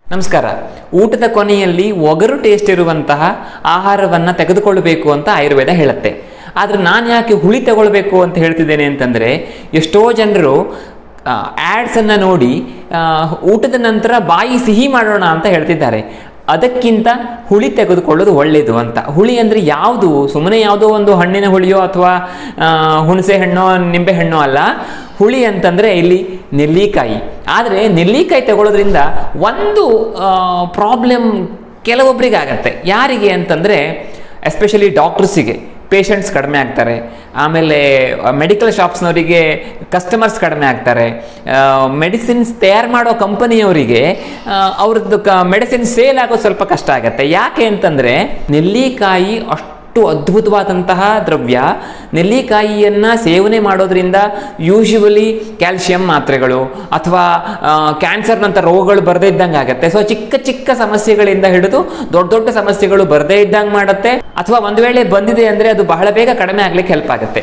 ನಮಸ್ಕಾರ ಊಟದ ಕೊನೆಯಲ್ಲಿ ಒಗರು ಟೇಸ್ಟ್ ಇರುವಂತಹ ಆಹಾರವನ್ನು ತೆಗೆದುಕೊಳ್ಳಬೇಕು ಅಂತ ಆಯುರ್ವೇದ ಹೇಳುತ್ತೆ ಆದರೆ ನಾನು ಯಾಕೆ ಹುಳಿ ತಗೊಳ್ಬೇಕು ಅಂತ ಹೇಳ್ತಿದ್ದೇನೆ ಅಂತಂದರೆ ಎಷ್ಟೋ ಜನರು ಆ್ಯಡ್ಸನ್ನು ನೋಡಿ ಆ, ಊಟದ ನಂತರ ಬಾಯಿ ಸಿಹಿ ಮಾಡೋಣ ಅಂತ ಹೇಳ್ತಿದ್ದಾರೆ ಅದಕ್ಕಿಂತ ಹುಳಿ ತೆಗೆದುಕೊಳ್ಳೋದು ಒಳ್ಳೆಯದು ಅಂತ ಹುಳಿ ಅಂದರೆ ಯಾವುದು ಸುಮ್ಮನೆ ಯಾವುದೋ ಒಂದು ಹಣ್ಣಿನ ಹುಳಿಯೋ ಅಥವಾ ಹುಣಸೆ ಹಣ್ಣೋ ನಿಂಬೆ ಹಣ್ಣೋ ಅಲ್ಲ ಹುಳಿ ಅಂತಂದರೆ ಇಲ್ಲಿ ನೆಲ್ಲಿಕಾಯಿ ಆದರೆ ನೆಲ್ಲಿಕಾಯಿ ತಗೊಳ್ಳೋದ್ರಿಂದ ಒಂದು ಪ್ರಾಬ್ಲಮ್ ಕೆಲವೊಬ್ಬರಿಗೆ ಆಗತ್ತೆ ಯಾರಿಗೆ ಅಂತಂದರೆ ಎಸ್ಪೆಷಲಿ ಡಾಕ್ಟರ್ಸಿಗೆ ಪೇಷಂಟ್ಸ್ ಕಡಿಮೆ ಆಗ್ತಾರೆ ಆಮೇಲೆ ಮೆಡಿಕಲ್ ಶಾಪ್ಸ್ನವರಿಗೆ ಕಸ್ಟಮರ್ಸ್ ಕಡಿಮೆ ಆಗ್ತಾರೆ ಮೆಡಿಸಿನ್ಸ್ ತಯಾರು ಮಾಡೋ ಕಂಪನಿಯವರಿಗೆ ಅವ್ರದ್ದು ಕ ಮೆಡಿಸಿನ್ ಸೇಲ್ ಆಗೋದು ಸ್ವಲ್ಪ ಕಷ್ಟ ಆಗುತ್ತೆ ಯಾಕೆ ಅಂತಂದರೆ ನೆಲ್ಲಿಕಾಯಿ ಅಷ್ಟು ಅದ್ಭುತವಾದಂತಹ ದ್ರವ್ಯ ನೆಲ್ಲಿಕಾಯಿಯನ್ನು ಸೇವನೆ ಮಾಡೋದ್ರಿಂದ ಯೂಶುವಲಿ ಕ್ಯಾಲ್ಶಿಯಂ ಮಾತ್ರೆಗಳು ಅಥವಾ ಕ್ಯಾನ್ಸರ್ನಂಥ ರೋಗಗಳು ಬರದೇ ಇದ್ದಂಗೆ ಆಗುತ್ತೆ ಸೊ ಚಿಕ್ಕ ಚಿಕ್ಕ ಸಮಸ್ಯೆಗಳಿಂದ ಹಿಡಿದು ದೊಡ್ಡ ದೊಡ್ಡ ಸಮಸ್ಯೆಗಳು ಬರದೇ ಇದ್ದಂಗೆ ಮಾಡುತ್ತೆ ಅಥವಾ ಒಂದು ವೇಳೆ ಬಂದಿದೆ ಅಂದರೆ ಅದು ಬಹಳ ಬೇಗ ಕಡಿಮೆ ಆಗ್ಲಿಕ್ಕೆ ಹೆಲ್ಪ್ ಆಗುತ್ತೆ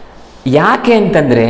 ಯಾಕೆ ಅಂತಂದರೆ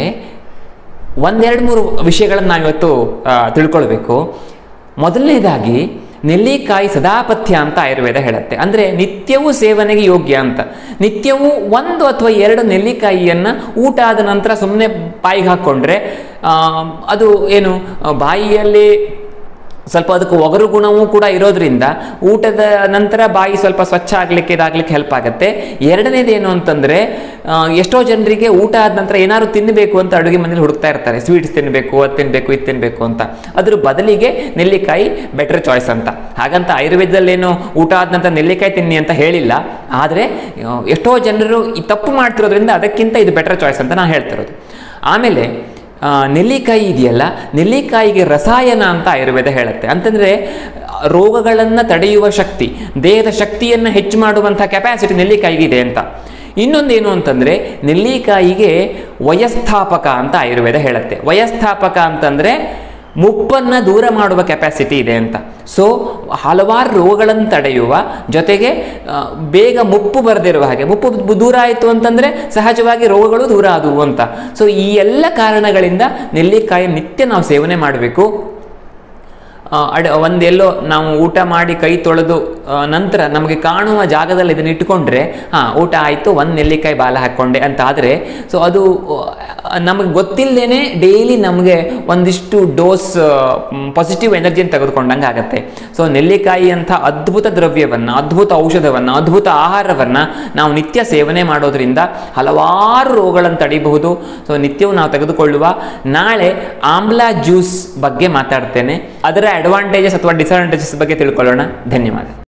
ಒಂದೆರಡು ಮೂರು ವಿಷಯಗಳನ್ನು ನಾವಿವತ್ತು ಆ, ತಿಳ್ಕೊಳ್ಬೇಕು ಮೊದಲನೇದಾಗಿ ನೆಲ್ಲಿಕಾಯಿ ಸದಾಪಥ್ಯ ಅಂತ ಆಯುರ್ವೇದ ಹೇಳುತ್ತೆ ಅಂದರೆ ನಿತ್ಯವೂ ಸೇವನೆಗೆ ಯೋಗ್ಯ ಅಂತ ನಿತ್ಯವೂ ಒಂದು ಅಥವಾ ಎರಡು ನೆಲ್ಲಿಕಾಯಿಯನ್ನು ಊಟ ಆದ ನಂತರ ಸುಮ್ಮನೆ ಬಾಯಿಗೆ ಹಾಕ್ಕೊಂಡ್ರೆ ಆ, ಅದು ಏನು ಆ, ಬಾಯಿಯಲ್ಲಿ ಸ್ವಲ್ಪ ಅದಕ್ಕೆ ಒಗರು ಗುಣವೂ ಕೂಡ ಇರೋದ್ರಿಂದ ಊಟದ ನಂತರ ಬಾಯಿ ಸ್ವಲ್ಪ ಸ್ವಚ್ಛ ಆಗಲಿಕ್ಕೆ ಇದಾಗ್ಲಿಕ್ಕೆ ಹೆಲ್ಪ್ ಆಗುತ್ತೆ ಎರಡನೇದೇನು ಅಂತಂದರೆ ಎಷ್ಟೋ ಜನರಿಗೆ ಊಟ ಆದ ನಂತರ ಏನಾದ್ರು ತಿನ್ನಬೇಕು ಅಂತ ಅಡುಗೆ ಮನೇಲಿ ಹುಡುಕ್ತಾ ಇರ್ತಾರೆ ಸ್ವೀಟ್ಸ್ ತಿನ್ನಬೇಕು ಅದು ತಿನ್ನಬೇಕು ಇದು ತಿನ್ನಬೇಕು ಅಂತ ಅದ್ರ ಬದಲಿಗೆ ನೆಲ್ಲಿಕಾಯಿ ಬೆಟರ್ ಚಾಯ್ಸ್ ಅಂತ ಹಾಗಂತ ಆಯುರ್ವೇದದಲ್ಲೇನು ಊಟ ಆದ ನಂತರ ನೆಲ್ಲಿಕಾಯಿ ತಿನ್ನಿ ಅಂತ ಹೇಳಿಲ್ಲ ಆದರೆ ಆ, ಎಷ್ಟೋ ಜನರು ಈ ತಪ್ಪು ಮಾಡ್ತಿರೋದ್ರಿಂದ ಅದಕ್ಕಿಂತ ಇದು ಬೆಟರ್ ಚಾಯ್ಸ್ ಅಂತ ನಾನು ಹೇಳ್ತಿರೋದು ಆಮೇಲೆ ಆ, ನೆಲ್ಲಿಕಾಯಿ ಇದೆಯಲ್ಲ ನೆಲ್ಲಿಕಾಯಿಗೆ ರಸಾಯನ ಅಂತ ಆಯುರ್ವೇದ ಹೇಳುತ್ತೆ ಅಂತಂದರೆ ರೋಗಗಳನ್ನು ತಡೆಯುವ ಶಕ್ತಿ ದೇಹದ ಶಕ್ತಿಯನ್ನು ಹೆಚ್ಚು ಮಾಡುವಂಥ ಕೆಪಾಸಿಟಿ ನೆಲ್ಲಿಕಾಯಿಗೆ ಇದೆ ಅಂತ ಇನ್ನೊಂದೇನು ಅಂತಂದರೆ ನೆಲ್ಲಿಕಾಯಿಗೆ ವಯಸ್ಥಾಪಕ ಅಂತ ಆಯುರ್ವೇದ ಹೇಳುತ್ತೆ ವಯಸ್ಥಾಪಕ ಅಂತಂದರೆ ಮುಪ್ಪನ್ನು ದೂರ ಮಾಡುವ ಕೆಪಾಸಿಟಿ ಇದೆ ಅಂತ ಸೊ ಹಲವಾರು ರೋಗಗಳನ್ನು ತಡೆಯುವ ಜೊತೆಗೆ ಆ, ಬೇಗ ಮುಪ್ಪು ಬರದಿರುವ ಹಾಗೆ ಮುಪ್ಪು ಬ- ದೂರ ಆಯಿತು ಅಂತಂದರೆ ಸಹಜವಾಗಿ ರೋಗಗಳು ದೂರ ಆದವು ಅಂತ ಸೊ ಈ ಎಲ್ಲ ಕಾರಣಗಳಿಂದ ನೆಲ್ಲಿಕಾಯಿ ನಿತ್ಯ ನಾವು ಸೇವನೆ ಮಾಡಬೇಕು ಆ, ಅಡ ಒಂದೆಲ್ಲೋ ನಾವು ಊಟ ಮಾಡಿ ಕೈ ತೊಳೆದು ಆ, ನಂತರ ನಮಗೆ ಕಾಣುವ ಜಾಗದಲ್ಲಿ ಇದನ್ನ ಇಟ್ಕೊಂಡ್ರೆ ಹಾಂ ಊಟ ಆಯಿತು ಒಂದು ನೆಲ್ಲಿಕಾಯಿ ಬಾಲ ಹಾಕ್ಕೊಂಡೆ ಅಂತ ಆದರೆ ಸೊ ಅದು ನಮಗೆ ಗೊತ್ತಿಲ್ಲದೇನೆ ಡೈಲಿ ನಮಗೆ ಒಂದಿಷ್ಟು ಡೋಸ್ ಪಾಸಿಟಿವ್ ಎನರ್ಜಿಯನ್ನು ತೆಗೆದುಕೊಂಡಂಗೆ ಆಗುತ್ತೆ ಸೊ ನೆಲ್ಲಿಕಾಯಿ ಅಂತ ಅದ್ಭುತ ದ್ರವ್ಯವನ್ನು ಅದ್ಭುತ ಔಷಧವನ್ನು ಅದ್ಭುತ ಆಹಾರವನ್ನು ನಾವು ನಿತ್ಯ ಸೇವನೆ ಮಾಡೋದ್ರಿಂದ ಹಲವಾರು ರೋಗಗಳನ್ನು ತಡಿಬಹುದು ಸೊ ನಿತ್ಯವೂ ನಾವು ತೆಗೆದುಕೊಳ್ಳುವ ನಾಳೆ ಆಮ್ಲ ಜ್ಯೂಸ್ ಬಗ್ಗೆ ಮಾತಾಡ್ತೇನೆ ಅದರ ಅಡ್ವಾಂಟೇಜಸ್ ಅಥವಾ ಡಿಸಡ್ವಾಂಟೇಜಸ್ ಬಗ್ಗೆ ತಿಳ್ಕೊಳ್ಳೋಣ ಧನ್ಯವಾದ